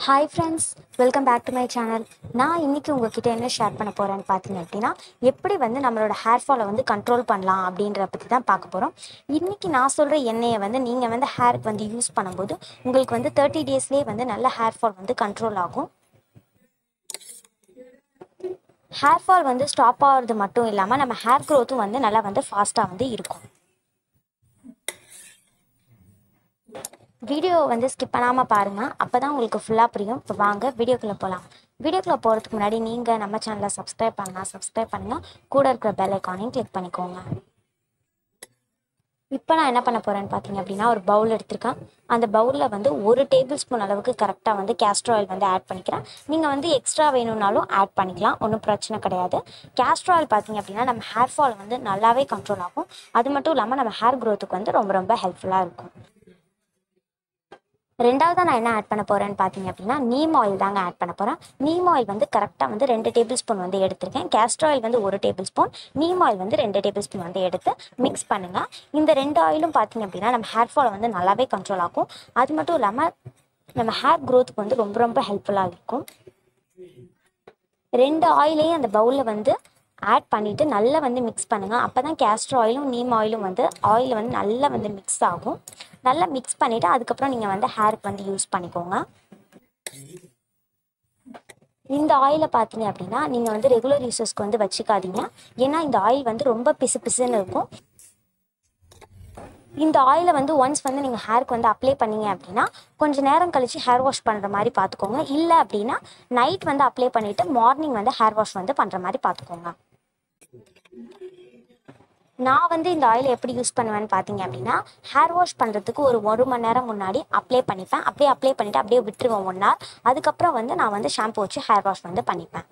hi friends welcome back to my channel நான் இன்னைக்கு உங்ககிட்ட என்ன ஷேர் பண்ண போகிறேன்னு பார்த்தீங்க அப்படின்னா எப்படி வந்து நம்மளோட ஹேர் ஃபாலை வந்து கண்ட்ரோல் பண்ணலாம் அப்படின்ற பற்றி தான் பார்க்க போகிறோம் இன்றைக்கி நான் சொல்கிற எண்ணெயை வந்து நீங்கள் வந்து ஹேருக்கு வந்து யூஸ் பண்ணும்போது உங்களுக்கு வந்து தேர்ட்டி டேஸ்லேயே வந்து நல்ல ஹேர் ஃபால் வந்து கண்ட்ரோல் ஆகும் ஹேர் ஃபால் வந்து ஸ்டாப் ஆகிறது மட்டும் இல்லாமல் நம்ம ஹேர் க்ரோத்தும் வந்து நல்லா வந்து ஃபாஸ்ட்டாக வந்து இருக்கும் வீடியோ வந்து ஸ்கிப் பண்ணாமல் பாருங்கள் அப்போ தான் உங்களுக்கு ஃபுல்லாக புரியும் இப்போ வாங்க வீடியோக்குள்ளே போகலாம் வீடியோக்குள்ளே போகிறதுக்கு முன்னாடி நீங்கள் நம்ம சேனலை சப்ஸ்கிரைப் பண்ணலாம் சப்ஸ்கிரைப் பண்ணுங்கள் கூட இருக்கிற பெல் ஐக்கானையும் கிளிக் பண்ணிக்கோங்க இப்போ நான் என்ன பண்ண போகிறேன்னு பார்த்தீங்க அப்படின்னா ஒரு பவுல் எடுத்திருக்கேன் அந்த பவுலில் வந்து ஒரு டேபிள் ஸ்பூன் அளவுக்கு கரெக்டாக வந்து கேஸ்ட்ர் ஆயில் வந்து ஆட் பண்ணிக்கிறேன் நீங்கள் வந்து எக்ஸ்ட்ரா வேணும்னாலும் ஆட் பண்ணிக்கலாம் ஒன்றும் பிரச்சனை கிடையாது கேஸ்ட்ர் ஆயில் பார்த்தீங்க அப்படின்னா நம்ம ஹேர் ஃபால் வந்து நல்லாவே கண்ட்ரோல் ஆகும் அது மட்டும் இல்லாமல் நம்ம ஹேர் க்ரோத்துக்கு வந்து ரொம்ப ரொம்ப ஹெல்ப்ஃபுல்லாக இருக்கும் ரெண்டாவது நான் என்ன ஆட் பண்ண போகிறேன்னு பார்த்தீங்க அப்படின்னா நீம் ஆயில் தாங்க ஆட் பண்ண போகிறேன் நீம் ஆயில் வந்து கரெக்டாக வந்து ரெண்டு டேபிள் ஸ்பூன் வந்து எடுத்திருக்கேன் கேஸ்டர் ஆயில் வந்து ஒரு டேபிள் ஸ்பூன் நீம் ஆயில் வந்து ரெண்டு டேபிள் ஸ்பூன் வந்து எடுத்து மிக்ஸ் பண்ணுங்கள் இந்த ரெண்டு ஆயிலும் பார்த்தீங்க அப்படின்னா நம்ம ஹேர் ஃபாலை வந்து நல்லாவே கண்ட்ரோல் ஆகும் அது மட்டும் இல்லாமல் நம்ம ஹேர் க்ரோத்துக்கு வந்து ரொம்ப ரொம்ப ஹெல்ப்ஃபுல்லாக இருக்கும் ரெண்டு ஆயிலையும் அந்த பவுலில் வந்து ஆட் பண்ணிவிட்டு நல்லா வந்து மிக்ஸ் பண்ணுங்கள் அப்போ தான் கேஸ்டர் ஆயிலும் நீம் ஆயிலும் வந்து ஆயில் வந்து நல்லா வந்து மிக்ஸ் ஆகும் நல்லா மிக்ஸ் பண்ணிவிட்டு அதுக்கப்புறம் நீங்கள் வந்து ஹேருக்கு வந்து யூஸ் பண்ணிக்கோங்க இந்த ஆயிலை பார்த்தீங்க அப்படின்னா நீங்கள் வந்து ரெகுலர் யூசர்ஸ்க்கு வந்து வச்சுக்காதீங்க ஏன்னா இந்த ஆயில் வந்து ரொம்ப பிசு பிசுன்னு இருக்கும் இந்த ஆயிலை வந்து ஒன்ஸ் வந்து நீங்கள் ஹேருக்கு வந்து அப்ளை பண்ணீங்க அப்படின்னா கொஞ்சம் நேரம் கழித்து ஹேர் வாஷ் பண்ணுற மாதிரி பார்த்துக்கோங்க இல்லை அப்படின்னா நைட் வந்து அப்ளை பண்ணிவிட்டு மார்னிங் வந்து ஹேர் வாஷ் வந்து பண்ணுற மாதிரி பார்த்துக்கோங்க நான் வந்து இந்த ஆயில் எப்படி யூஸ் பண்ணுவேன்னு பார்த்தீங்க அப்படின்னா ஹேர் வாஷ் பண்ணுறதுக்கு ஒரு ஒரு மணி நேரம் முன்னாடி அப்ளை பண்ணிப்பேன் அப்படியே அப்ளை பண்ணிவிட்டு அப்படியே விட்டுருவேன் ஒன் ஹவர் அதுக்கப்புறம் வந்து நான் வந்து ஷாம்பு வச்சு ஹேர் வாஷ் வந்து பண்ணிப்பேன்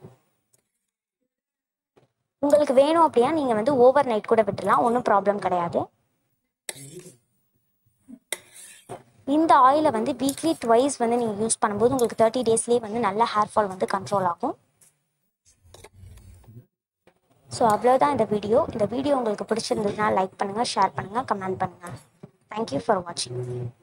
உங்களுக்கு வேணும் அப்படின்னா நீங்கள் வந்து ஓவர் நைட் கூட விட்டுடலாம் ஒன்றும் ப்ராப்ளம் கிடையாது இந்த ஆயிலை வந்து வீக்லி ட்வைஸ் வந்து நீங்கள் யூஸ் பண்ணும்போது உங்களுக்கு தேர்ட்டி டேஸ்லேயே வந்து நல்ல ஹேர் ஃபால் வந்து கண்ட்ரோல் ஆகும் ஸோ அவ்வளோதான் இந்த வீடியோ இந்த வீடியோ உங்களுக்கு பிடிச்சிருந்ததுன்னா லைக் பண்ணுங்கள் ஷேர் பண்ணுங்கள் கமெண்ட் பண்ணுங்கள் தேங்க்யூ ஃபார் வாட்சிங்